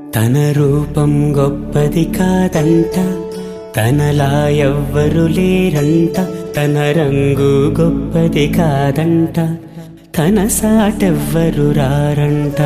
తన రూపం గొప్పది కాదంట తనలా ఎవ్వరు లేరంట తన రంగు గొప్పది కాదంట తన సాటెవ్వరు రారంట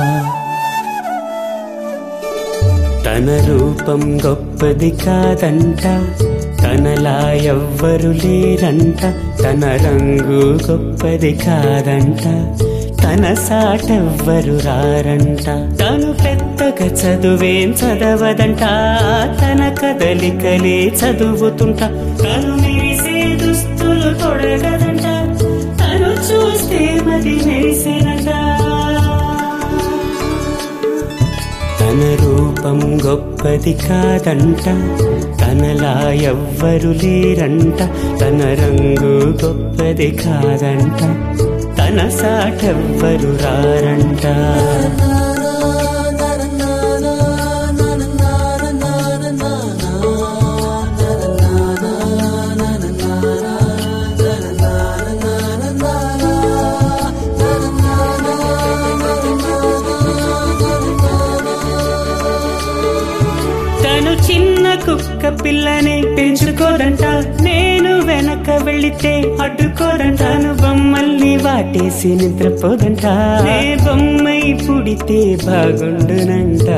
తన రూపం గొప్పది కాదంట తనలా ఎవ్వరు లేరంట తన రంగు గొప్పది కాదంట తన సాటెవ్వరు రారంట తను పెద్దగా చదువేం చదవదంట తన కదలికలే చదువుతుంట తను మెరిసే దుస్తులు తొడగదంట తను చూస్తే మది మెరిసేనంట తన రూపం గొప్పది కాదంట తనలా ఎవ్వరు లేరంట తన రంగు గొప్పది కాదంట తన సాటెవ్వరు రారంట తను చిన్న కుక్క పిల్లని పెంచుకోదంట నేను వెనక వెళితే అడ్డుకోదంట తను బొమ్మల్ని వాటేసి నిద్రపోదంట నే బొమ్మై పుడితే బాగుండునంట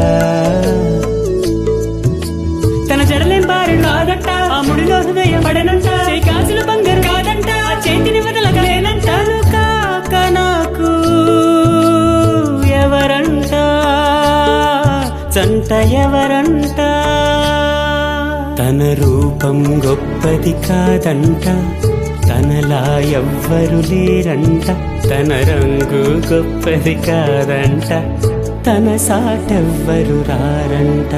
తన జడలేం బారు కాదంట ఆ ముడిలో హృదయం పడనంట చేయి గాజులు బంగారు కాదంట ఆ చేతిని వదలగలేనంట తను కాక నాకు ఎవరంట చంట ఎవరంట తన రూపం గొప్పది కాదంట తనలా ఎవ్వరు లేరంట తన రంగు గొప్పది కాదంట తన సాటెవ్వరు రారంట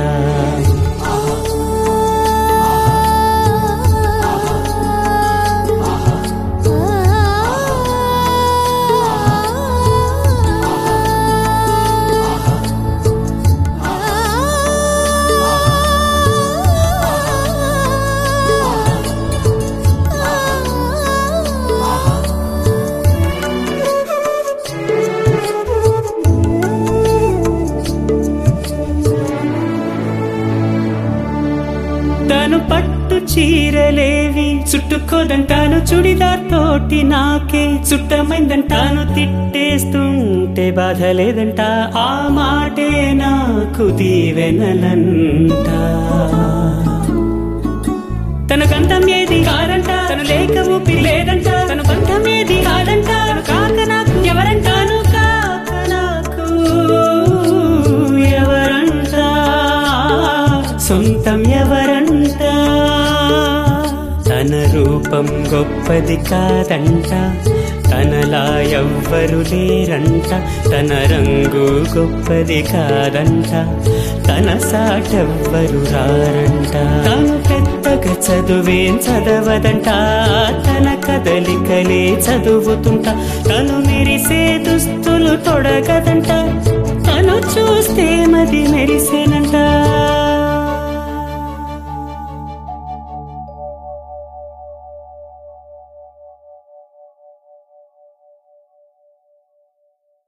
తను పట్టు చీరలేవి చుట్టుకోదంటాను చుడిదార్ తోటి నాకే చుట్టమైందంటాను తిట్టేస్తుంటే బాధ లేదంట ఆ మాటే నాకు దీవెనలంట తన గంధం ఏది కాదంట తను లేక ఊపిరి లేదంట తన బంధం ఏది కాదంట తను కాక నాకు ఎవరంటాను కాక నాకు ఎవరంట సొంతం ఎవరంట తన రూపం గొప్పది కాదంట తనలా ఎవ్వరు లేరంట తన రంగు గొప్పది కాదంట తన సాటెవ్వరు రారంట తను పెద్దగా చదువేం చదవదంట తన కదలికలే చదువుతుంట తను మెరిసే దుస్తులు తొడగదంట తను చూస్తే మది మెరిసెన